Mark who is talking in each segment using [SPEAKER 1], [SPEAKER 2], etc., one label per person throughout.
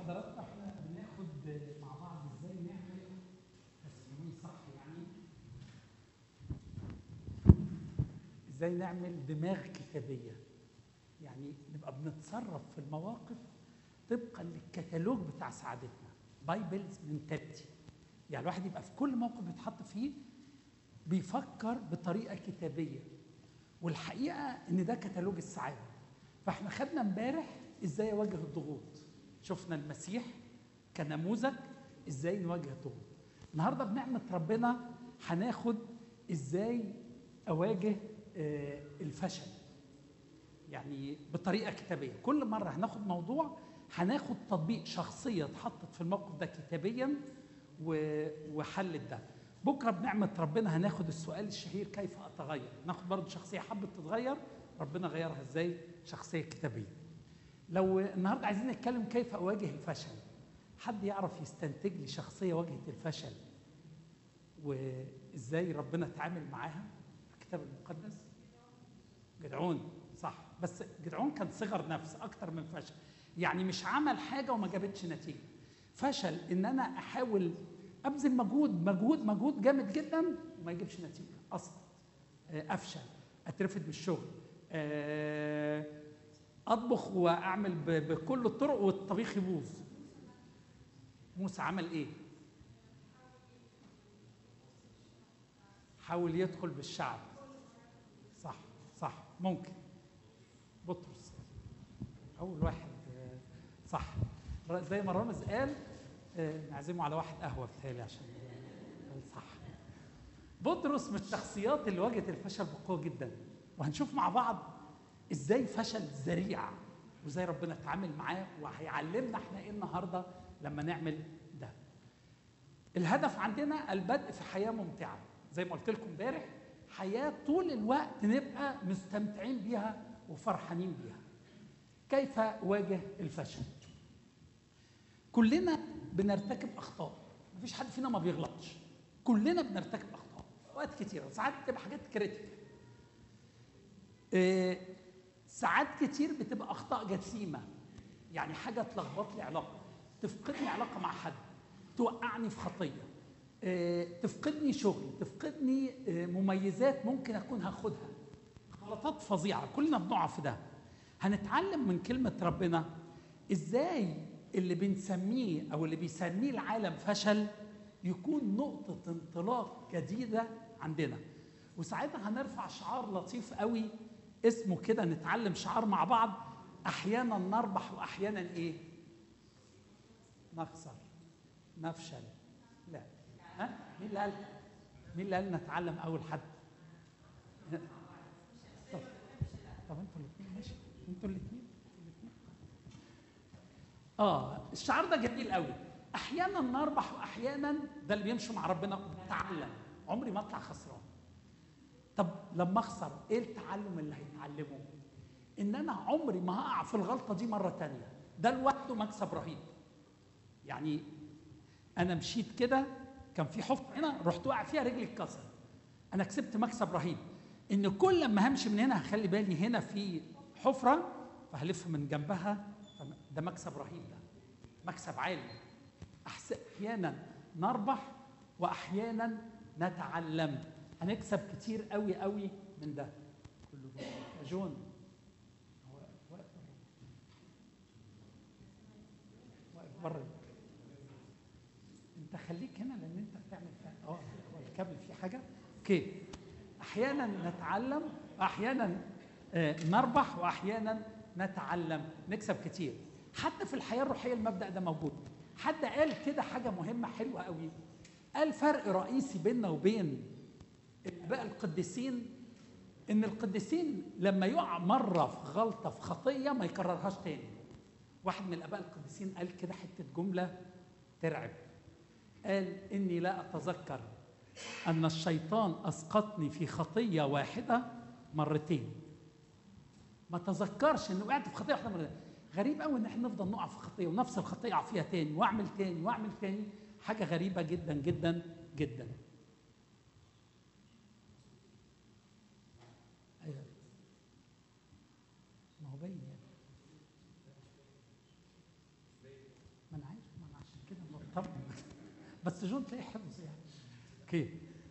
[SPEAKER 1] حضراتكم احنا بناخد مع بعض ازاي نعمل تسليمي صح يعني ازاي نعمل دماغ كتابيه يعني نبقى بنتصرف في المواقف طبقا للكتالوج بتاع سعادتنا بايبلز منتاليتي يعني الواحد يبقى في كل موقف بيتحط فيه بيفكر بطريقه كتابيه والحقيقه ان ده كتالوج السعاده فاحنا خدنا امبارح ازاي اواجه الضغوط شفنا المسيح كنموذج ازاي نواجه الضغوط النهارده بنعمه ربنا هناخد ازاي اواجه آه، الفشل يعني بطريقه كتابيه كل مره هناخد موضوع هناخد تطبيق شخصيه اتحطت في الموقف ده كتابيا و- وحلت ده بكره بنعمه ربنا هناخد السؤال الشهير كيف اتغير ناخد برضه شخصيه حبت تتغير ربنا غيرها ازاي شخصيه كتابيه لو النهارده عايزين نتكلم كيف اواجه الفشل حد يعرف يستنتج لي شخصيه واجهت الفشل وازاي ربنا اتعامل معاها في الكتاب المقدس جدعون صح بس جدعون كان صغر نفس اكتر من فشل يعني مش عمل حاجه وما جابتش نتيجه فشل ان انا احاول ابذل مجهود مجهود مجهود جامد جدا وما يجيبش نتيجه اصلا آه، افشل اترفد من الشغل آه، اطبخ واعمل ب- بكل الطرق والطبيخ يبوظ موسى عمل ايه حاول يدخل بالشعب صح صح ممكن بطرس اول واحد آه، صح ر- زي ما رامز قال آه، نعزمه على واحد قهوه بتهيألي عشان قال صح بطرس من الشخصيات اللي واجهت الفشل بقوه جدا وهنشوف مع بعض ازاي فشل ذريع وازاي ربنا اتعامل معاه وهيعلمنا احنا ايه النهارده لما نعمل ده الهدف عندنا البدء في حياه ممتعه زي ما قلت لكم امبارح حياه طول الوقت نبقى مستمتعين بيها وفرحانين بيها كيف اواجه الفشل كلنا بنرتكب اخطاء مفيش حد فينا ما بيغلطش كلنا بنرتكب اخطاء اوقات كتيره ساعات بتبقى حاجات كريتيكال آه، ساعات كتير بتبقى اخطاء جسيمه يعني حاجه تلخبط لي علاقه تفقدني علاقه مع حد توقعني في خطيه آه، تفقدني شغل تفقدني آه، مميزات ممكن اكون هاخدها غلطات فظيعه كلنا بنقع في ده هنتعلم من كلمه ربنا ازاي اللي بنسميه او اللي بيسميه العالم فشل يكون نقطه انطلاق جديده عندنا وساعتها هنرفع شعار لطيف قوي اسمه كده نتعلم شعار مع بعض احيانا نربح واحيانا ايه نخسر نفشل لا ها مين اللي قال مين اللي قال نتعلم اول حد طب طب انتوا الاثنين ماشي انتوا الاثنين اه الشعار ده جميل قوي احيانا نربح واحيانا ده اللي بيمشي مع ربنا بتعلم عمري ما اطلع خسران طب لما اخسر ايه التعلم اللي هيتعلمه ان انا عمري ما هقع في الغلطه دي مره تانية ده لوحده مكسب رهيب يعني انا مشيت كده كان في حفره هنا رحت واقع فيها رجلي اتكسر انا كسبت مكسب رهيب ان كل لما همشي من هنا هخلي بالي هنا في حفره فهلف من جنبها ده مكسب رهيب ده مكسب عالي أحس- احيانا نربح واحيانا نتعلم هنكسب كتير قوي قوي من ده كله جوه. يا جون هو واقف بره. واقف بره انت خليك هنا لان انت بتعمل فيها اه هو الكابل فيه حاجه اوكي احيانا نتعلم احيانا آه، نربح واحيانا نتعلم نكسب كتير حتى في الحياه الروحيه المبدا ده موجود حد قال كده حاجه مهمه حلوه قوي قال فرق رئيسي بيننا وبين الاباء القديسين ان القديسين لما يقع مره في غلطه في خطيه ما يكررهاش تاني واحد من الاباء القديسين قال كده حته جمله ترعب قال اني لا اتذكر ان الشيطان اسقطني في خطيه واحده مرتين ما تذكرش انه وقعت في خطيه واحده مرتين غريب قوي ان احنا نفضل نقع في خطيه ونفس الخطيه اقع فيها تاني واعمل تاني واعمل تاني حاجه غريبه جدا جدا جدا ايوه ما هو باين يعني ما بس جون تلاقي حفظ يعني اوكي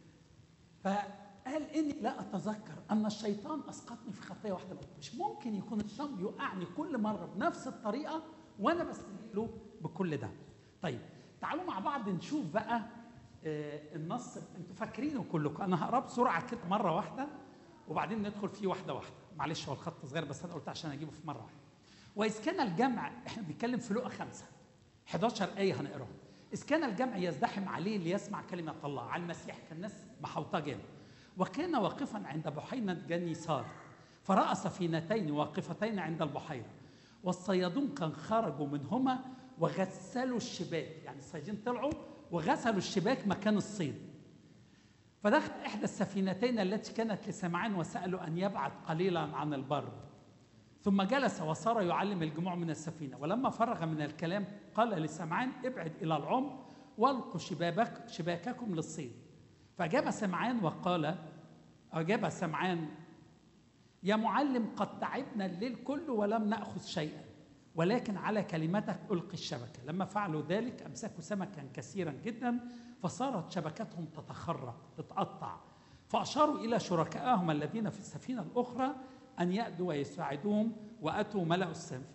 [SPEAKER 1] فقال اني لا اتذكر ان الشيطان اسقطني في خطيه واحده بس مش ممكن يكون الشيطان بيوقعني كل مره بنفس الطريقه وانا بستجيب له بكل ده طيب تعالوا مع بعض نشوف بقى آه، النص انتوا فاكرينه كلكم انا هقراه بسرعه كده مره واحده وبعدين ندخل فيه واحده واحده معلش هو الخط صغير بس انا قلت عشان اجيبه في مره واحده واذ كان الجمع احنا بنتكلم في لقا خمسه 11 ايه هنقراها اذ كان الجمع يزدحم عليه ليسمع كلمه الله على المسيح كان الناس محوطاه جامد وكان واقفا عند بحيره جنيسار فراى سفينتين واقفتين عند البحيره والصيادون كان خرجوا منهما وغسلوا الشباك يعني الصيادين طلعوا وغسلوا الشباك مكان الصيد فدخل إحدى السفينتين التي كانت لسمعان وسألوا أن يبعد قليلا عن البر ثم جلس وصار يعلم الجموع من السفينة ولما فرغ من الكلام قال لسمعان ابعد إلى العمق والقوا شبابك شباككم للصيد فأجاب سمعان وقال أجاب سمعان يا معلم قد تعبنا الليل كله ولم نأخذ شيئا ولكن على كلمتك ألقي الشبكة لما فعلوا ذلك أمسكوا سمكا كثيرا جدا فصارت شبكتهم تتخرق تتقطع فأشاروا إلى شركائهم الذين في السفينة الأخرى أن يأتوا ويساعدوهم وأتوا ملأوا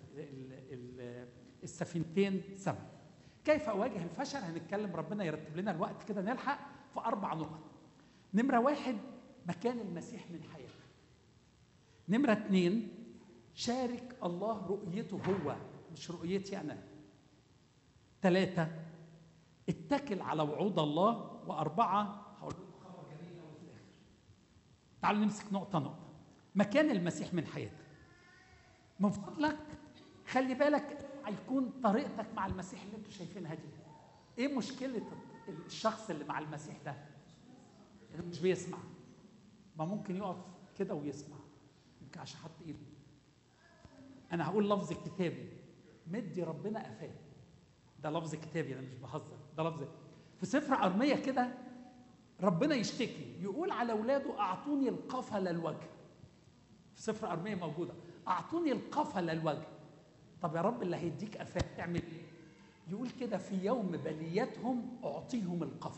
[SPEAKER 1] السفينتين سمك كيف أواجه الفشل هنتكلم ربنا يرتب لنا الوقت كده نلحق في أربع نقط نمرة واحد مكان المسيح من حياتك نمرة اثنين شارك الله رؤيته هو مش رؤيتي أنا ثلاثة اتكل على وعود الله وأربعة هقول لكم خبر جميل قوي في الآخر تعالوا نمسك نقطة نقطة مكان المسيح من حياتك من فضلك خلي بالك هيكون طريقتك مع المسيح اللي انتوا شايفينها دي ايه مشكلة الشخص اللي مع المسيح ده؟ اللي مش بيسمع ما ممكن يقف كده ويسمع يمكن عشان حط ايده انا هقول لفظ كتابي مدي ربنا قفاه ده لفظ كتابي انا مش بهزر ده لفظ في سفر ارميه كده ربنا يشتكي يقول على اولاده اعطوني القفل الوجه في سفر ارميه موجوده اعطوني القفل الوجه طب يا رب اللي هيديك قفاه تعمل ايه يقول كده في يوم بليتهم اعطيهم القفا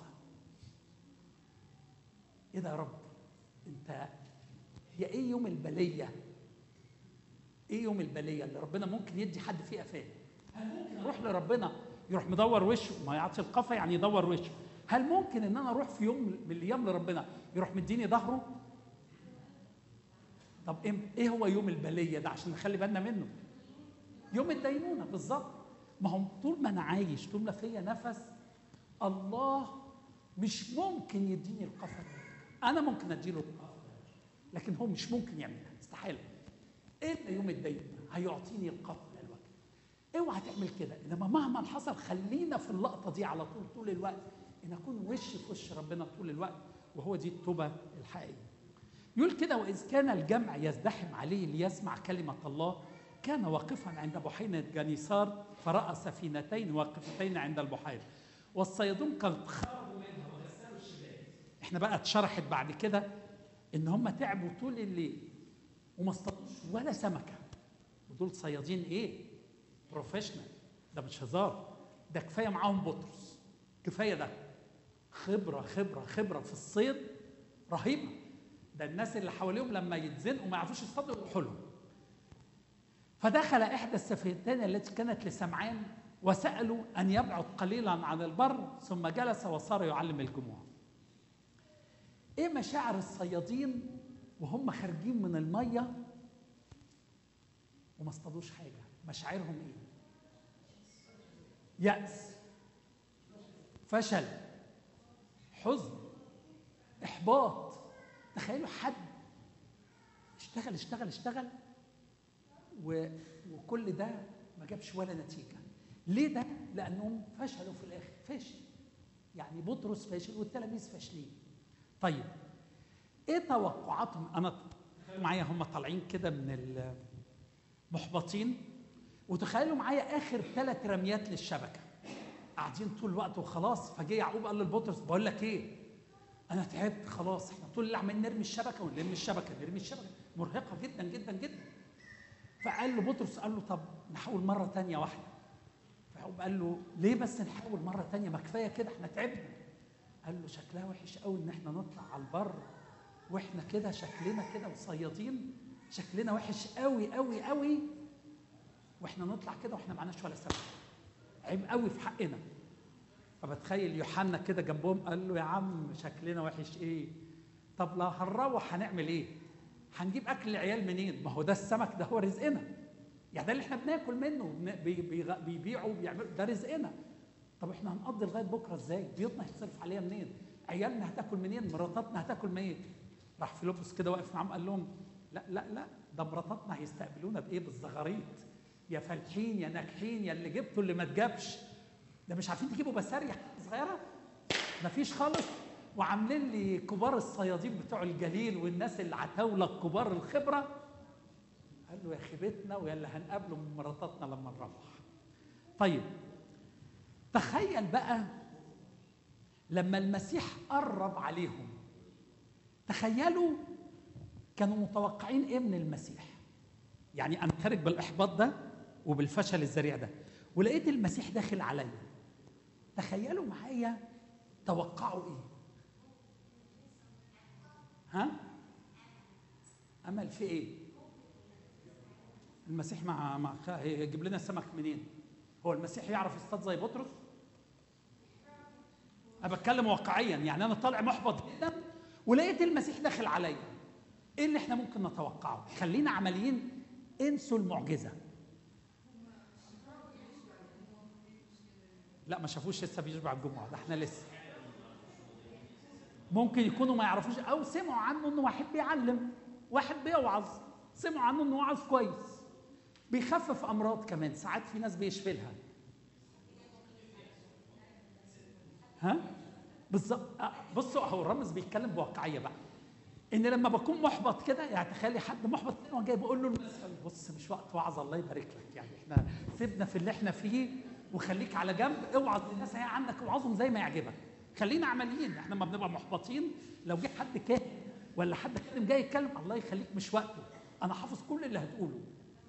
[SPEAKER 1] ايه ده يا رب انت هي ايه يوم البليه ايه يوم البليه اللي ربنا ممكن يدي حد فيه قفاه هل ممكن اروح لربنا يروح مدور وشه ما يعطي القفا يعني يدور وشه هل ممكن ان انا اروح في يوم من الايام لربنا يروح مديني ظهره طب ايه هو يوم البليه ده عشان نخلي بالنا منه يوم الدينونه بالظبط ما هو طول ما انا عايش طول ما فيا نفس الله مش ممكن يديني القفا انا ممكن اديله القفا لكن هو مش ممكن يعملها استحاله الا يوم الدينونه هيعطيني القفا الوجه اوعى تعمل كده انما مهما حصل خلينا في اللقطه دي على طول طول الوقت ان اكون وش في وش ربنا طول الوقت وهو دي التوبه الحقيقيه يقول كده واذ كان الجمع يزدحم عليه ليسمع كلمه الله كان واقفا عند بحيرة جنيسار فرأى سفينتين واقفتين عند البحيرة والصيادون قد خرجوا منها وغسلوا الشباك احنا بقى اتشرحت بعد كده ان هم تعبوا طول الليل وما اصطادوش ولا سمكه ودول صيادين ايه بروفيشنال ده مش هزار ده كفايه معاهم بطرس كفايه ده خبره خبره خبره في الصيد رهيبه ده الناس اللي حواليهم لما يتزنقوا ما يعرفوش يصطادوا يروحوا لهم فدخل إحدى السفينتين التي كانت لسمعان وسألوا أن يبعد قليلا عن البر ثم جلس وصار يعلم الجموع إيه مشاعر الصيادين وهم خارجين من المية وما اصطادوش حاجة مشاعرهم إيه يأس فشل حزن إحباط تخيلوا حد اشتغل اشتغل اشتغل و... وكل ده ما جابش ولا نتيجة ليه ده؟ لأنهم فشلوا في الآخر فاشل يعني بطرس فاشل والتلاميذ فاشلين طيب ايه توقعاتهم انا معايا هم طالعين كده من المحبطين وتخيلوا معايا اخر ثلاث رميات للشبكه قاعدين طول الوقت وخلاص فجه يعقوب قال للبطرس بقول لك ايه انا تعبت خلاص احنا طول اللي عمالين نرمي الشبكه ونلم الشبكه نرمي الشبكه مرهقه جدا جدا جدا فقال له بطرس قال له طب نحاول مرة تانية واحدة يعقوب قال له ليه بس نحاول مره تانية ما كفايه كده احنا تعبنا قال له شكلها وحش قوي ان احنا نطلع على البر واحنا كده شكلنا كده وصيادين شكلنا وحش قوي قوي قوي واحنا نطلع كده واحنا معناش ولا سمك عيب قوي في حقنا فبتخيل يوحنا كده جنبهم قال له يا عم شكلنا وحش ايه طب لا هنروح هنعمل ايه هنجيب اكل العيال منين ما هو ده السمك ده هو رزقنا يعني ده اللي احنا بناكل منه بن- بي- بيغ- بيبيعوا بيعملوا ده رزقنا طب احنا هنقضي لغايه بكره ازاي بيوتنا هيتصرف عليها منين عيالنا هتاكل منين مراتاتنا هتاكل منين راح فيلبس كده واقف معاهم قال لهم لا لا لا ده مراتاتنا هيستقبلونا بايه بالزغاريط يا فالحين يا ناجحين يا اللي جبتوا اللي ما اتجابش ده مش عارفين تجيبوا بسارية صغيرة مفيش خالص وعاملين لي كبار الصيادين بتوع الجليل والناس العتاولة الكبار الخبرة قال له يا خيبتنا ويا اللي هنقابله من مراتاتنا لما نروح طيب تخيل بقى لما المسيح قرب عليهم تخيلوا كانوا متوقعين ايه من المسيح يعني انا خارج بالاحباط ده وبالفشل الذريع ده ولقيت المسيح داخل عليا تخيلوا معايا توقعوا ايه ها امل في ايه المسيح مع مع هيجيب لنا السمك منين هو المسيح يعرف يصطاد زي بطرس انا بتكلم واقعيا يعني انا طالع محبط جدا ولقيت المسيح داخل عليا ايه اللي احنا ممكن نتوقعه خلينا عمليين انسوا المعجزه لا ما شافوش لسه بيشبع الجمعه ده احنا لسه ممكن يكونوا ما يعرفوش او سمعوا عنه انه واحد بيعلم واحد بيوعظ سمعوا عنه انه واعظ كويس بيخفف امراض كمان ساعات في ناس بيشفي لها ها بالظبط آه، بصوا هو الرمز بيتكلم بواقعيه بقى ان لما بكون محبط كده يعني تخيلي حد محبط كده وانا جاي بقول له المثل بص مش وقت وعظ الله يبارك لك يعني احنا سيبنا في اللي احنا فيه وخليك على جنب اوعظ الناس هي عنك اوعظهم زي ما يعجبك خلينا عمليين احنا لما بنبقى محبطين لو جه حد كاهن ولا حد كاتم جاي يتكلم الله يخليك مش وقته انا حافظ كل اللي هتقوله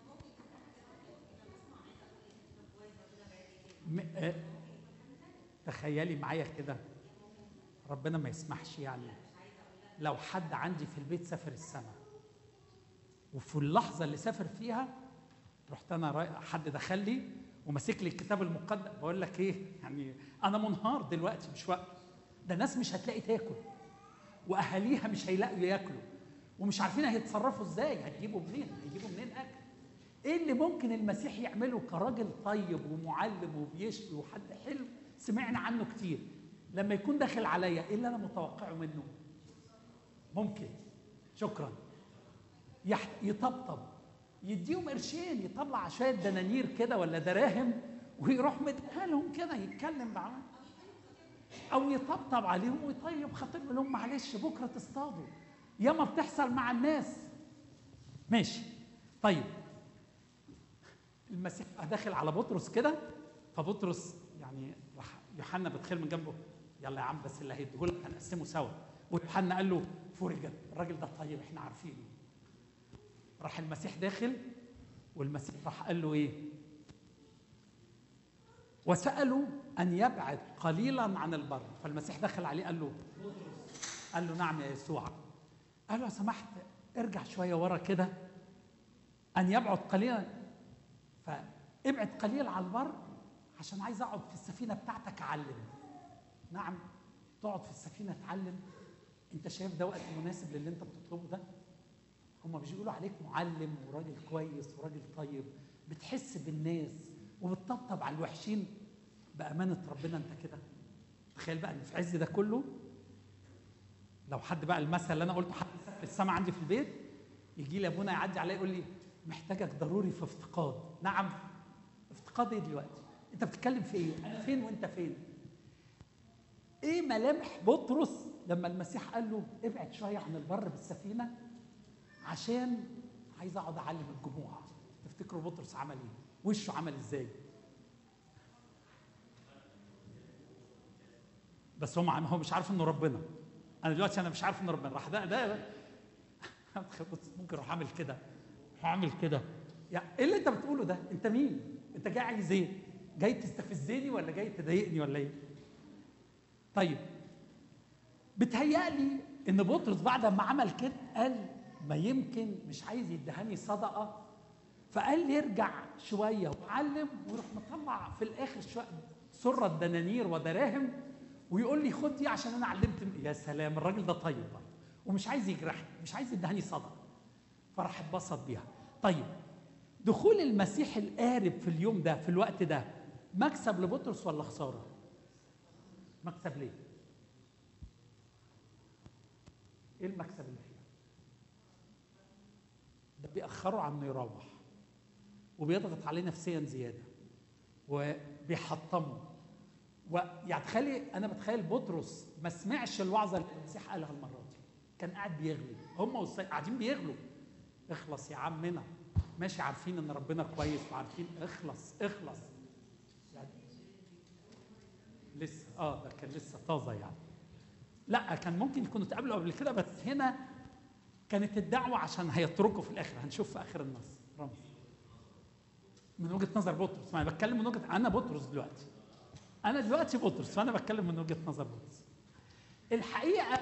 [SPEAKER 1] م- آه، تخيلي معايا كده ربنا ما يسمحش يعني لو حد عندي في البيت سافر السماء وفي اللحظه اللي سافر فيها رحت انا رايح حد دخل لي وماسك لي الكتاب المقدس بقول لك ايه يعني انا منهار دلوقتي مش وقت ده ناس مش هتلاقي تاكل واهاليها مش هيلاقوا ياكلوا ومش عارفين هيتصرفوا ازاي هتجيبوا منين هيجيبوا منين اكل ايه اللي ممكن المسيح يعمله كراجل طيب ومعلم وبيشفي وحد حلو سمعنا عنه كتير لما يكون داخل عليا ايه اللي انا متوقعه منه ممكن شكرا يح... يطبطب يديهم قرشين يطلع شويه دنانير كده ولا دراهم ويروح مديها لهم كده يتكلم معاهم او يطبطب عليهم ويطيب خاطرهم يقول لهم معلش بكره تصطادوا ياما بتحصل مع الناس ماشي طيب المسيح داخل على بطرس كده فبطرس يعني راح يوحنا بتخيل من جنبه يلا يا عم بس اللي هيديهولك هنقسمه سوا ويوحنا قال له فرجت الراجل ده طيب احنا عارفينه راح المسيح داخل والمسيح راح قال له ايه وسألوا أن يبعد قليلا عن البر فالمسيح دخل عليه قال له قال له نعم يا يسوع قال له لو سمحت ارجع شوية ورا كده أن يبعد قليلا فابعد قليل على البر عشان عايز أقعد في السفينة بتاعتك أعلم نعم تقعد في السفينة تعلم أنت شايف ده وقت مناسب للي أنت بتطلبه ده هم مش بيقولوا عليك معلم وراجل كويس وراجل طيب بتحس بالناس وبتطبطب على الوحشين بأمانة ربنا أنت كده تخيل بقى إن في عز ده كله لو حد بقى المثل اللي أنا قلته حد في السما عندي في البيت يجي لي أبونا يعدي عليا يقول لي محتاجك ضروري في افتقاد نعم افتقاد إيه دلوقتي؟ أنت بتتكلم في إيه؟ أنا فين وأنت فين؟ إيه ملامح بطرس لما المسيح قال له ابعد شوية عن البر بالسفينة عشان عايز اقعد اعلم الجموع تفتكروا بطرس عمل ايه وشه عمل ازاي بس هو هو مش عارف انه ربنا انا دلوقتي انا مش عارف انه ربنا راح ده ده ممكن اروح اعمل كده اروح اعمل كده يعني ايه اللي انت بتقوله ده انت مين انت جاي عايز ايه جاي تستفزني ولا جاي تضايقني ولا ايه طيب بتهيألي ان بطرس بعد ما عمل كده قال ما يمكن مش عايز يدهاني صدقه فقال يرجع شويه وعلم ويروح مطلع في الاخر شويه سره دنانير ودراهم ويقول لي خد دي عشان انا علمت يا سلام الراجل ده طيب بقى ومش عايز يجرحني مش عايز يدهاني صدقه فراح اتبسط بيها طيب دخول المسيح القارب في اليوم ده في الوقت ده مكسب لبطرس ولا خساره مكسب ليه ايه المكسب اللي فيها ده بيأخره عن انه يروح وبيضغط عليه نفسيا زياده وبيحطمه ويعني تخيلي انا بتخيل بطرس ما سمعش الوعظه اللي المسيح قالها المره دي كان قاعد بيغلي هم والصي... قاعدين بيغلوا اخلص يا عمنا ماشي عارفين ان ربنا كويس وعارفين اخلص اخلص يعني لسه اه ده كان لسه طازه يعني لا كان ممكن يكونوا اتقابلوا قبل كده بس هنا كانت الدعوه عشان هيتركوا في الاخر هنشوف في اخر النص رمز من وجهه نظر بطرس ما انا بتكلم من وجهه انا بطرس دلوقتي انا دلوقتي بطرس فانا بتكلم من وجهه نظر بطرس الحقيقه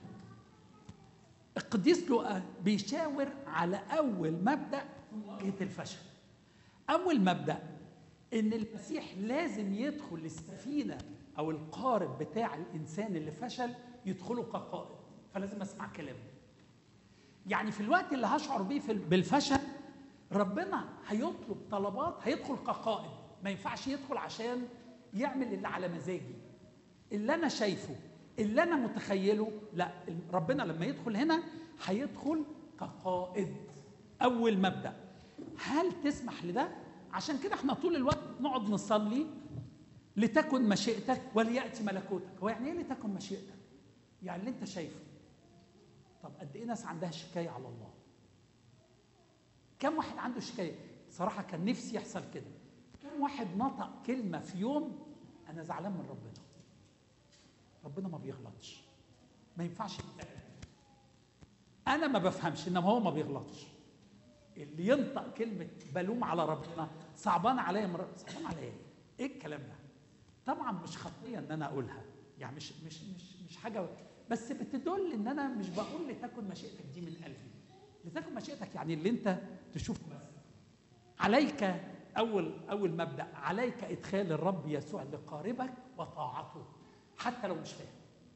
[SPEAKER 1] القديس لوقا بيشاور على اول مبدا في مواجهه الفشل اول مبدا ان المسيح لازم يدخل السفينه او القارب بتاع الانسان اللي فشل يدخله كقائد فلازم اسمع كلامه يعني في الوقت اللي هشعر بيه في بالفشل ربنا هيطلب طلبات هيدخل كقائد ما ينفعش يدخل عشان يعمل اللي على مزاجي اللي انا شايفه اللي انا متخيله لا ربنا لما يدخل هنا هيدخل كقائد اول مبدا هل تسمح لده عشان كده احنا طول الوقت نقعد نصلي لتكن مشيئتك ولياتي ملكوتك هو يعني ايه لتكن مشيئتك يعني اللي انت شايفه طب قد ايه ناس عندها شكايه على الله كم واحد عنده شكايه صراحه كان نفسي يحصل كده كم واحد نطق كلمه في يوم انا زعلان من ربنا ربنا ما بيغلطش ما ينفعش يتقل. انا ما بفهمش انما هو ما بيغلطش اللي ينطق كلمه بلوم على ربنا صعبان عليا مر... صعبان عليا ايه الكلام ده طبعا مش خطيه ان انا اقولها يعني مش مش مش مش حاجه بس بتدل ان انا مش بقول لتكن مشيئتك دي من قلبي لتكن مشيئتك يعني اللي انت تشوفه بس عليك اول اول مبدا عليك ادخال الرب يسوع لقاربك وطاعته حتى لو مش فاهم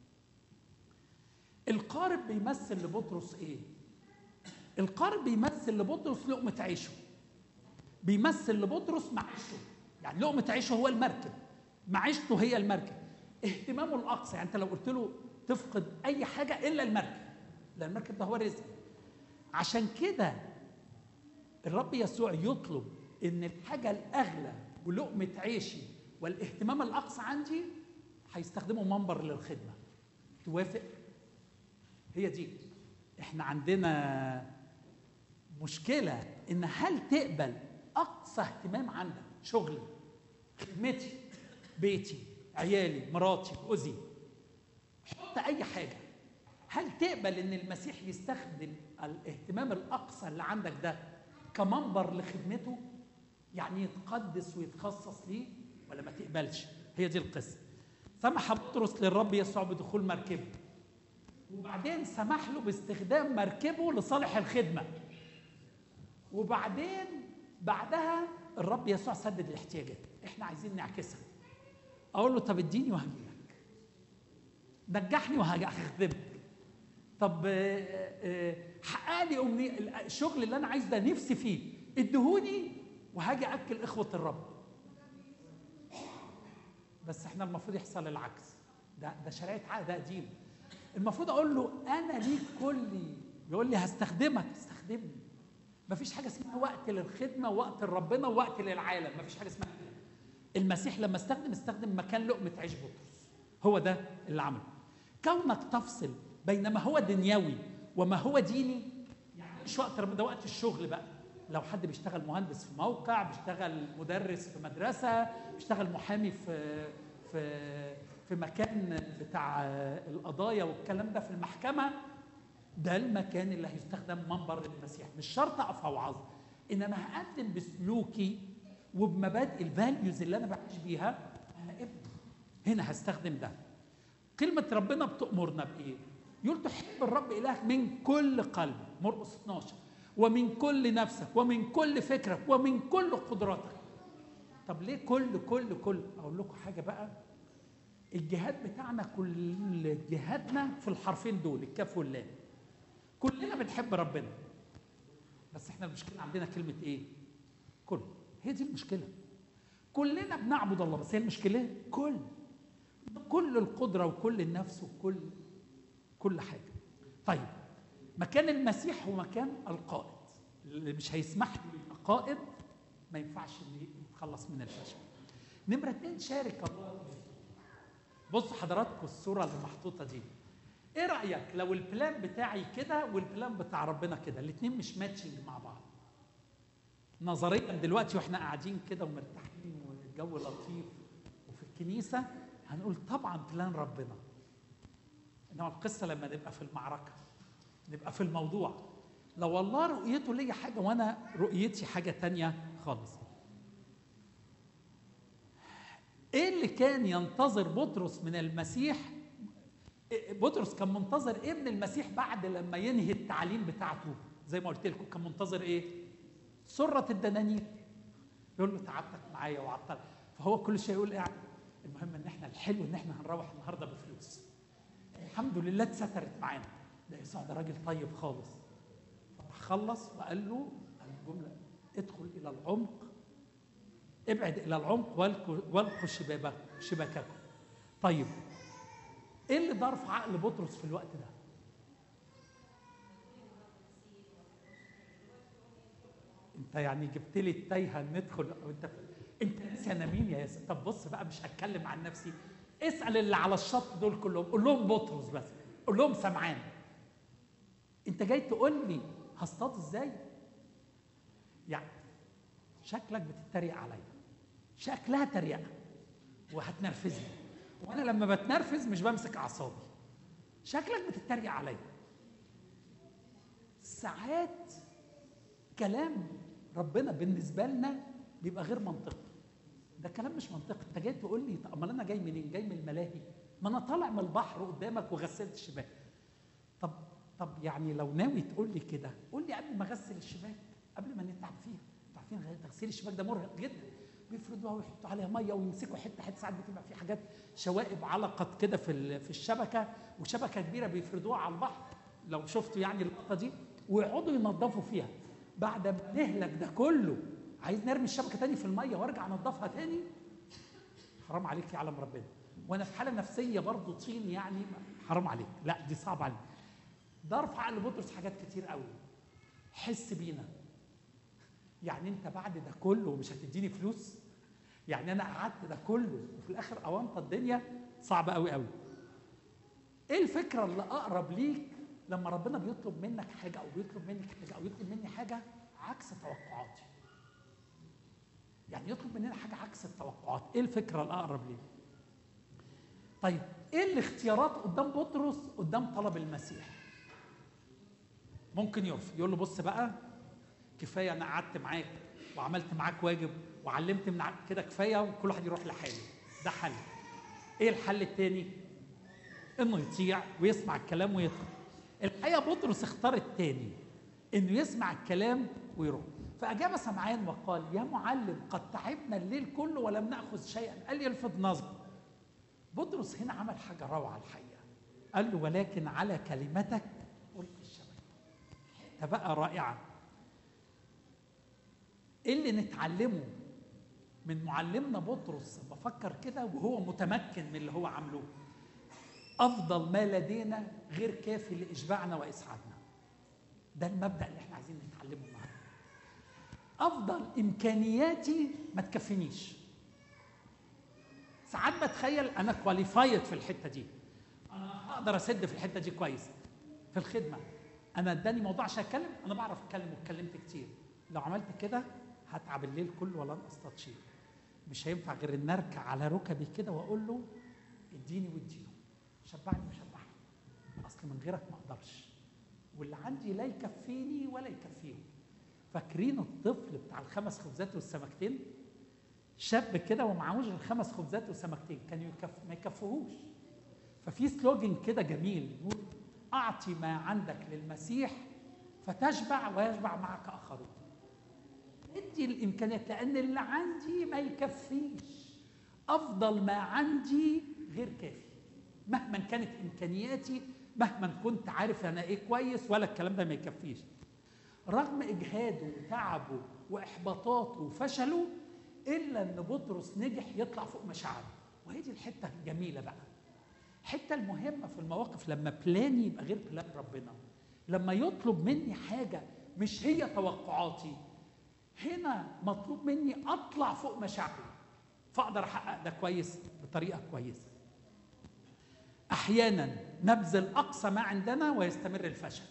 [SPEAKER 1] القارب بيمثل لبطرس ايه القارب بيمثل لبطرس لقمه عيشه بيمثل لبطرس معيشته يعني لقمه عيشه هو المركب معيشته هي المركب اهتمامه الاقصى يعني انت لو قلت له تفقد اي حاجه الا المركب لان المركب ده هو رزق عشان كده الرب يسوع يطلب ان الحاجه الاغلى ولقمه عيشي والاهتمام الاقصى عندي هيستخدموا منبر للخدمه توافق هي دي احنا عندنا مشكله ان هل تقبل اقصى اهتمام عندك شغلي خدمتي بيتي عيالي مراتي جوزي حط اي حاجه هل تقبل ان المسيح يستخدم الاهتمام الاقصى اللي عندك ده كمنبر لخدمته يعني يتقدس ويتخصص ليه ولا ما تقبلش هي دي القصه سمح بطرس للرب يسوع بدخول مركبه وبعدين سمح له باستخدام مركبه لصالح الخدمه وبعدين بعدها الرب يسوع سدد الاحتياجات احنا عايزين نعكسها اقول له طب اديني وهجي لك نجحني وهاجي اخدمك طب حقق لي امنيه الشغل اللي انا عايز ده نفسي فيه ادهوني وهاجي اكل اخوه الرب بس احنا المفروض يحصل العكس ده ده شريعه عقد ده قديم المفروض اقول له انا ليك كلي يقول لي هستخدمك استخدمني مفيش حاجه اسمها وقت للخدمه ووقت لربنا ووقت للعالم مفيش حاجه اسمها كده المسيح لما استخدم استخدم مكان لقمه عيش بطرس هو ده اللي عمله كونك تفصل بين ما هو دنيوي وما هو ديني يعني مش وقت ده وقت الشغل بقى لو حد بيشتغل مهندس في موقع بيشتغل مدرس في مدرسه بيشتغل محامي في في في مكان بتاع القضايا والكلام ده في المحكمه ده المكان اللي هيستخدم منبر للمسيح مش شرط اقف اوعظ انما هقدم بسلوكي وبمبادئ الفاليوز اللي انا بعيش بيها انا ابن هنا هستخدم ده كلمه ربنا بتامرنا بايه يقول تحب الرب الهك من كل قلب مرقس 12 ومن كل نفسك ومن كل فكرك ومن كل قدراتك طب ليه كل كل كل اقول لكم حاجه بقى الجهاد بتاعنا كل جهادنا في الحرفين دول الكاف واللام كلنا بنحب ربنا بس احنا المشكله عندنا كلمه ايه كل هي دي المشكله كلنا بنعبد الله بس هي المشكله كل كل القدره وكل النفس وكل كل حاجه طيب مكان المسيح هو مكان القائد اللي مش هيسمح له يبقى قائد ما ينفعش ان يتخلص من الفشل نمره اتنين شارك الله بصوا حضراتكم الصوره اللي محطوطه دي ايه رايك لو البلان بتاعي كده والبلان بتاع ربنا كده الاثنين مش ماتشنج مع بعض نظريا دلوقتي واحنا قاعدين كده ومرتاحين والجو لطيف وفي الكنيسه هنقول طبعا بلان ربنا انما القصه لما نبقى في المعركه نبقى في الموضوع لو والله رؤيته ليا حاجه وانا رؤيتي حاجه تانية خالص ايه اللي كان ينتظر بطرس من المسيح بطرس كان منتظر ايه من المسيح بعد لما ينهي التعليم بتاعته زي ما قلت لكم كان منتظر ايه سرة الدنانير يقول له تعبتك معايا وعطل فهو كل شيء يقول يعني المهم ان احنا الحلو ان احنا هنروح النهارده بفلوس الحمد لله اتسترت معانا ده يسوع ده راجل طيب خالص خلص وقال له الجمله ادخل الى العمق ابعد الى العمق والقوا شباككم طيب ايه اللي دار في عقل بطرس في الوقت ده انت يعني جبت لي التايهه ندخل انت انت ناسي انا مين يا ياسر طب بص بقى مش هتكلم عن نفسي اسال اللي على الشط دول كلهم قول لهم بطرس بس قول لهم سمعان انت جاي تقول لي هصطاد ازاي يعني شكلك بتتريق عليا شكلها تريقه وهتنرفزني وانا لما بتنرفز مش بمسك اعصابي شكلك بتتريق عليا ساعات كلام ربنا بالنسبه لنا بيبقى غير منطقي ده كلام مش منطقي انت جاي تقول لي طب امال انا جاي منين جاي من الملاهي ما انا طالع من البحر قدامك وغسلت الشباك طب طب يعني لو ناوي تقول لي كده قول لي قبل ما اغسل الشباك قبل ما نتعب فيها انتوا عارفين تغسيل الشباك ده مرهق جدا بيفردوها ويحطوا عليها ميه ويمسكوا حته حته ساعات بتبقى في حاجات شوائب علقت كده في في الشبكه وشبكه كبيره بيفردوها على البحر لو شفتوا يعني اللقطه دي ويقعدوا ينظفوا فيها بعد ما نهلك ده كله عايز نرمي الشبكه تاني في الميه وارجع انضفها تاني حرام عليك يعلم ربنا وانا في حاله نفسيه برضه طين يعني حرام عليك لا دي صعبه عليك ده رفع عقل بطرس حاجات كتير قوي حس بينا يعني انت بعد ده كله مش هتديني فلوس يعني انا قعدت ده كله وفي الاخر اوانطه الدنيا صعبه قوي قوي ايه الفكره اللي اقرب ليك لما ربنا بيطلب منك حاجه او بيطلب منك حاجه او يطلب مني حاجه عكس توقعاتي يعني يطلب مننا حاجه عكس التوقعات ايه الفكره الاقرب ليه طيب ايه الاختيارات قدام بطرس قدام طلب المسيح ممكن يرفض يقول له بص بقى كفايه انا قعدت معاك وعملت معاك واجب وعلمت من كده كفايه وكل واحد يروح لحاله ده حل ايه الحل التاني انه يطيع ويسمع الكلام ويدخل الحقيقه بطرس اختار التاني انه يسمع الكلام ويروح فاجاب سمعان وقال يا معلم قد تعبنا الليل كله ولم ناخذ شيئا قال يلفت نظر بطرس هنا عمل حاجه روعه الحقيقه قال له ولكن على كلمتك القي الشبكه حته بقى رائعه ايه اللي نتعلمه من معلمنا بطرس بفكر كده وهو متمكن من اللي هو عامله افضل ما لدينا غير كافي لاشباعنا واسعادنا ده المبدا اللي احنا عايزين نتعلمه النهارده افضل امكانياتي ما تكفينيش ساعات بتخيل انا كواليفايد في الحته دي انا اقدر اسد في الحته دي كويس في الخدمه انا اداني موضوع عشان اتكلم انا بعرف اتكلم واتكلمت كتير لو عملت كده هتعب الليل كله ولن اصطاد شيء مش هينفع غير ان اركع على ركبي كده واقول له اديني واديله شبعني وشبعني اصل من غيرك ما اقدرش واللي عندي لا يكفيني ولا يكفيهم فاكرين الطفل بتاع الخمس خبزات والسمكتين شاب كده ومعهوش غير خمس خبزات وسمكتين كانوا يكف... ما يكفوهوش ففي سلوجن كده جميل يقول اعطي ما عندك للمسيح فتشبع ويشبع معك اخرون ادي الامكانيات لان اللي عندي ما يكفيش افضل ما عندي غير كافي مهما كانت امكانياتي مهما كنت عارف انا ايه كويس ولا الكلام ده ما يكفيش رغم اجهاده وتعبه واحباطاته وفشله الا ان بطرس نجح يطلع فوق مشاعره وهي دي الحته الجميله بقى الحته المهمه في المواقف لما بلاني يبقى غير بلان ربنا لما يطلب مني حاجه مش هي توقعاتي هنا مطلوب مني اطلع فوق مشاعري فاقدر احقق ده كويس بطريقه كويسه احيانا نبذل اقصى ما عندنا ويستمر الفشل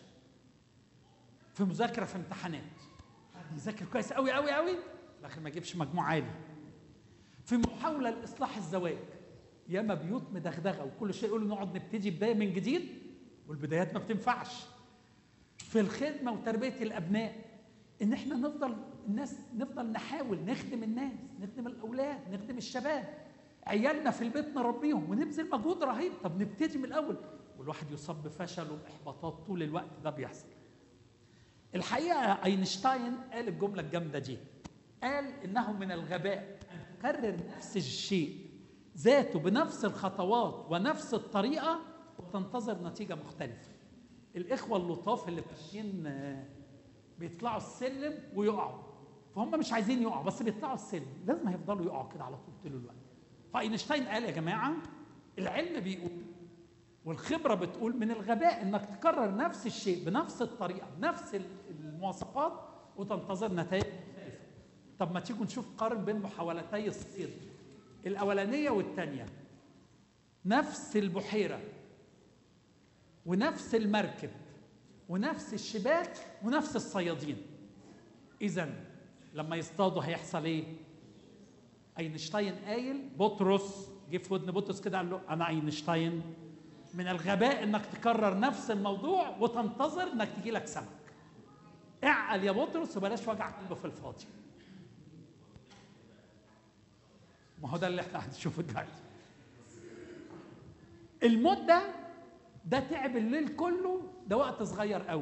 [SPEAKER 1] في مذاكره في امتحانات يذاكر كويس قوي قوي قوي في الاخر ما يجيبش مجموع عالي في محاوله لاصلاح الزواج ياما بيوت مدغدغه وكل شيء يقولوا نقعد نبتدي بدايه من جديد والبدايات ما بتنفعش في الخدمه وتربيه الابناء ان احنا نفضل الناس نفضل نحاول نخدم الناس نخدم الاولاد نخدم الشباب عيالنا في البيت نربيهم ونبذل مجهود رهيب طب نبتدي من الاول والواحد يصاب بفشل وباحباطات طول الوقت ده بيحصل الحقيقه اينشتاين قال الجمله الجامده دي قال انه من الغباء ان تكرر نفس الشيء ذاته بنفس الخطوات ونفس الطريقه وتنتظر نتيجه مختلفه الاخوه اللطاف اللي ماشيين بيطلعوا السلم ويقعوا فهم مش عايزين يقعوا بس بيطلعوا السلم لازم هيفضلوا يقعوا كده على طول طول الوقت فاينشتاين قال يا جماعه العلم بيقول والخبره بتقول من الغباء انك تكرر نفس الشيء بنفس الطريقه بنفس المواصفات وتنتظر نتائج مختلفه طب ما تيجوا نشوف قارن بين محاولتي الصيد الاولانيه والثانيه نفس البحيره ونفس المركب ونفس الشباك ونفس الصيادين اذا لما يصطادوا هيحصل ايه اينشتاين قايل بطرس جه في ودن بطرس كده قال له انا اينشتاين من الغباء انك تكرر نفس الموضوع وتنتظر انك تجي لك سمك اعقل يا بطرس وبلاش وجع قلبه في الفاضي ما هو ده اللي احنا هنشوفه دلوقتي الموت ده ده تعب الليل كله ده وقت صغير قوي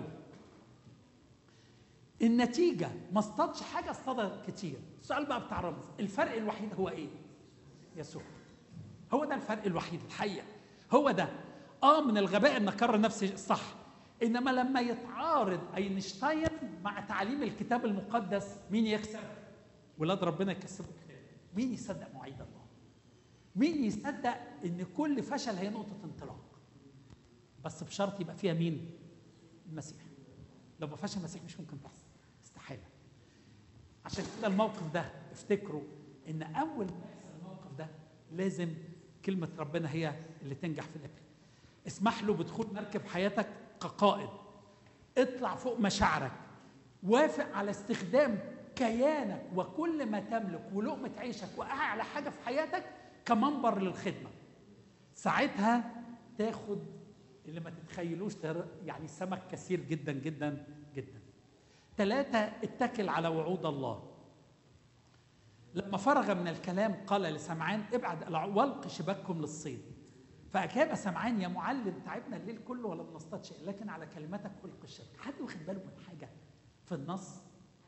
[SPEAKER 1] النتيجة ما اصطادش حاجة اصطاد كتير السؤال بقى بتاع رمز الفرق الوحيد هو ايه يسوع هو ده الفرق الوحيد الحقيقة هو ده اه من الغباء ان اكرر نفسي الصح انما لما يتعارض اينشتاين مع تعليم الكتاب المقدس مين يكسب ولاد ربنا يكسبوا الكتاب مين يصدق مواعيد الله مين يصدق ان كل فشل هي نقطة انطلاق بس بشرط يبقى فيها مين المسيح لو ما فيهاش المسيح مش ممكن تحصل استحاله عشان كده الموقف ده افتكروا ان اول ما يحصل الموقف ده لازم كلمه ربنا هي اللي تنجح في الاخر اسمح له بدخول مركب حياتك كقائد اطلع فوق مشاعرك وافق على استخدام كيانك وكل ما تملك ولقمه عيشك واعلى حاجه في حياتك كمنبر للخدمه ساعتها تاخد اللي ما تتخيلوش يعني سمك كثير جدا جدا جدا ثلاثة اتكل على وعود الله لما فرغ من الكلام قال لسمعان ابعد والق شباككم للصيد فأجاب سمعان يا معلم تعبنا الليل كله ولا بنصطاد شيء لكن على كلمتك ألقي الشبك حد واخد باله من حاجة في النص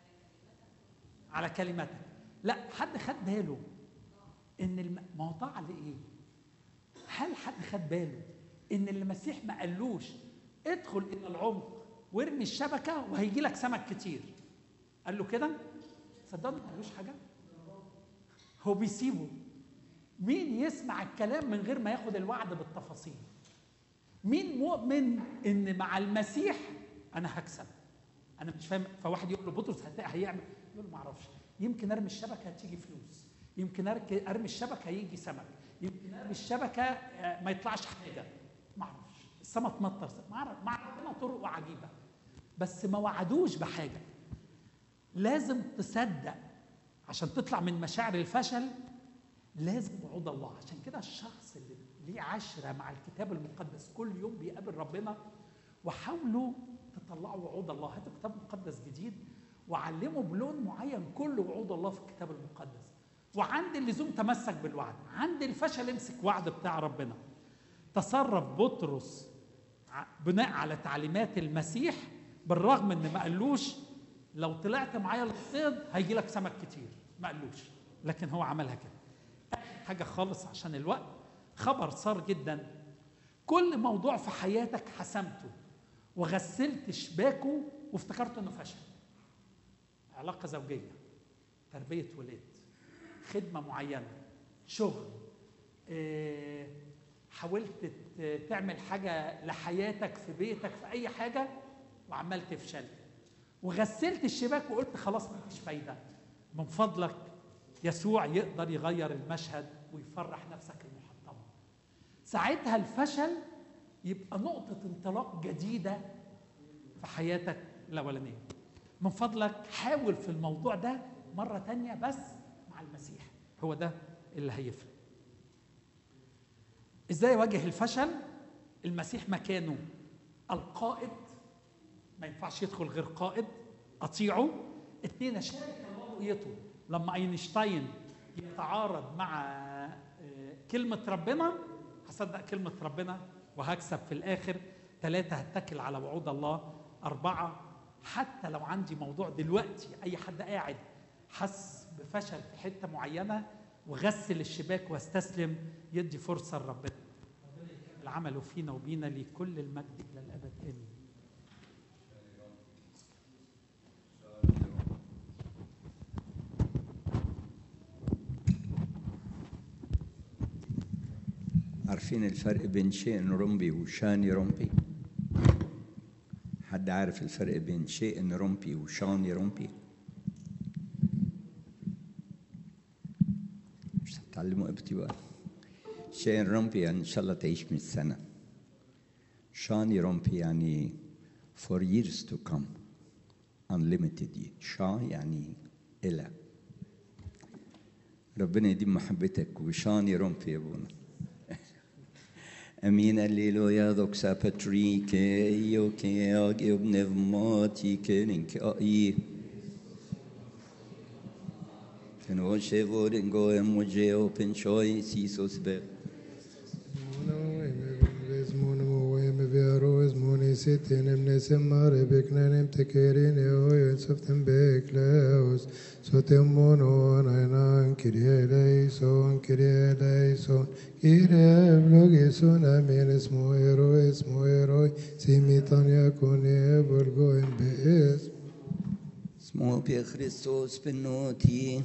[SPEAKER 1] على كلمتك لا حد خد باله ان الموضوع لايه هل حد خد باله ان المسيح ما قالوش ادخل الى العمق وارمي الشبكه وهيجي لك سمك كتير قال له كده صدقني ما قالوش حاجه هو بيسيبه مين يسمع الكلام من غير ما ياخد الوعد بالتفاصيل مين مؤمن ان مع المسيح انا هكسب انا مش فاهم فواحد يقول له بطرس هيعمل يقول له ما اعرفش يمكن ارمي الشبكه هتيجي فلوس يمكن ارمي الشبكه هيجي سمك يمكن ارمي الشبكه ما يطلعش حاجه ما اعرفش السما تمطر ما اعرف مع ربنا طرق عجيبه بس ما وعدوش بحاجه لازم تصدق عشان تطلع من مشاعر الفشل لازم وعود الله عشان كده الشخص اللي ليه عشرة مع الكتاب المقدس كل يوم بيقابل ربنا وحاولوا تطلعوا وعود الله هاتوا كتاب مقدس جديد وعلموا بلون معين كل وعود الله في الكتاب المقدس وعند اللزوم تمسك بالوعد عند الفشل امسك وعد بتاع ربنا تصرف بطرس ع- بناء على تعليمات المسيح بالرغم ان ما قالوش لو طلعت معايا الصيد هيجي لك سمك كتير ما قالوش لكن هو عملها كده آخر حاجه خالص عشان الوقت خبر صار جدا كل موضوع في حياتك حسمته وغسلت شباكه وافتكرت انه فشل علاقه زوجيه تربيه ولاد خدمه معينه شغل آه، حاولت ت- تعمل حاجه لحياتك في بيتك في اي حاجه وعمال تفشل وغسلت الشباك وقلت خلاص مفيش فايده من فضلك يسوع يقدر يغير المشهد ويفرح نفسك المحطمه ساعتها الفشل يبقى نقطه انطلاق جديده في حياتك الاولانيه من فضلك حاول في الموضوع ده مره تانية بس مع المسيح هو ده اللي هيفرق ازاي اواجه الفشل المسيح مكانه القائد ما ينفعش يدخل غير قائد اطيعه اتنين اشارك رؤيته لما اينشتاين يتعارض مع آه، كلمة ربنا هصدق كلمة ربنا وهكسب في الآخر ثلاثة هتكل على وعود الله أربعة حتى لو عندي موضوع دلوقتي أي حد قاعد حس بفشل في حتة معينة وغسل الشباك واستسلم يدي فرصة لربنا ربنا يكمل عمله فينا وبينا لكل المجد إلى الأبد آمين
[SPEAKER 2] عارفين الفرق بين شيء رمبي وشاني رمبي حد عارف الفرق بين شيء رمبي وشاني رمبي مش هتعلموا ابتي بقى شيء رمبي يعني ان شاء الله تعيش 100 سنه شاني رمبي يعني for years to come unlimited شا يعني إلى ربنا يديم محبتك وشاني رمبي يا ابونا Amin alleluia doxa patrike io che agi pneumatiche ninke ai Ten oshe voren go emogeo penchoi sisos be Små Pia Christos benoti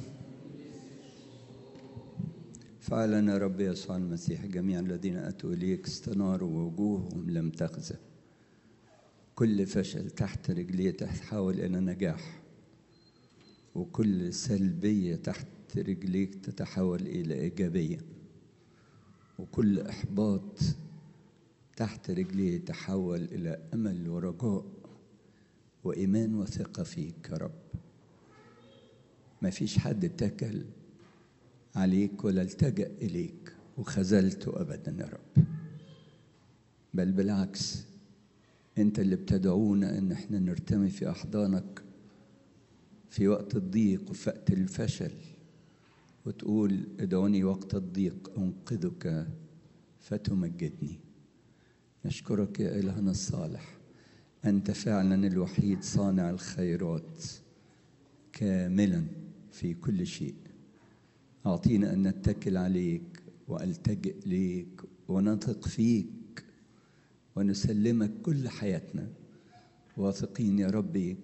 [SPEAKER 2] فعلا يا رب يسوع المسيح جميع الذين أتوا إليك استناروا ووجوههم لم تخزى كل فشل تحت رجليه تتحول إلى نجاح وكل سلبية تحت رجليك تتحول إلى إيجابية وكل إحباط تحت رجليه يتحول إلى أمل ورجاء وإيمان وثقة فيك يا رب ما فيش حد اتكل عليك ولا التجأ إليك وخذلته أبدا يا رب بل بالعكس أنت اللي بتدعونا إن احنا نرتمي في أحضانك في وقت الضيق وفي وقت الفشل وتقول ادعوني وقت الضيق أنقذك فتمجدني نشكرك يا إلهنا الصالح أنت فعلا الوحيد صانع الخيرات كاملا في كل شيء أعطينا أن نتكل عليك وألتجئ ليك ونثق فيك ونسلمك كل حياتنا واثقين يا ربي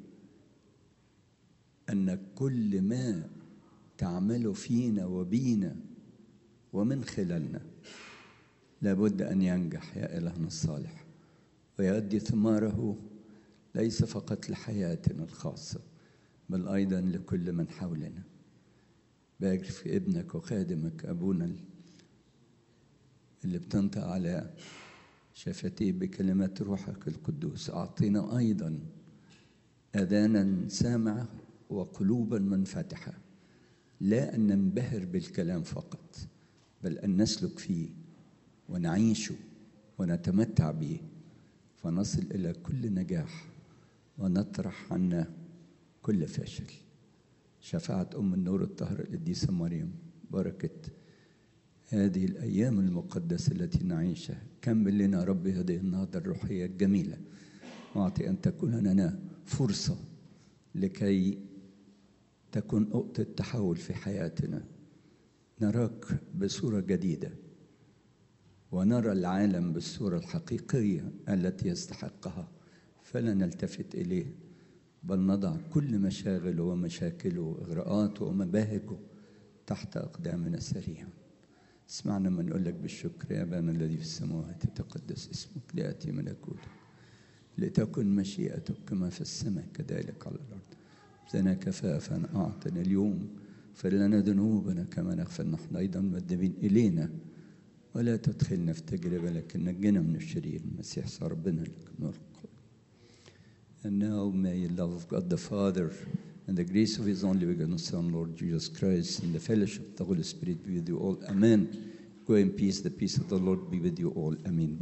[SPEAKER 2] أن كل ما تعمله فينا وبينا ومن خلالنا لابد أن ينجح يا إلهنا الصالح ويؤدي ثماره ليس فقط لحياتنا الخاصة بل أيضا لكل من حولنا بارك في ابنك وخادمك أبونا اللي بتنطق على شفتيه بكلمات روحك القدوس أعطينا أيضا أذانا سامعة وقلوبا منفتحة لا أن ننبهر بالكلام فقط بل أن نسلك فيه ونعيشه ونتمتع به فنصل إلى كل نجاح ونطرح عنا كل فشل شفاعة أم النور الطاهرة القديسة مريم بركة هذه الأيام المقدسة التي نعيشها كمل لنا رب هذه النهضة الروحية الجميلة واعطي أن تكون لنا فرصة لكي تكون نقطة تحول في حياتنا نراك بصورة جديدة ونرى العالم بالصورة الحقيقية التي يستحقها فلا نلتفت إليه بل نضع كل مشاغله ومشاكله وإغراءاته ومباهجه تحت أقدامنا سريعا اسمعنا من نقول لك بالشكر يا أبانا الذي في السماوات يتقدس اسمك ليأتي ملكوتك لتكن مشيئتك كما في السماء كذلك على الأرض زنا كفافا أعطنا اليوم اغفر لنا ذنوبنا كما نغفر نحن أيضا مذنبين إلينا ولا تدخلنا في تجربة لكن نجنا من الشرير المسيح صار ربنا لك نور And now may the love of God the Father and the grace of His only begotten Son, Lord Jesus Christ, and the fellowship of the Holy Spirit be with you all. Amen. Go in peace. The peace of the Lord be with you all. Amen.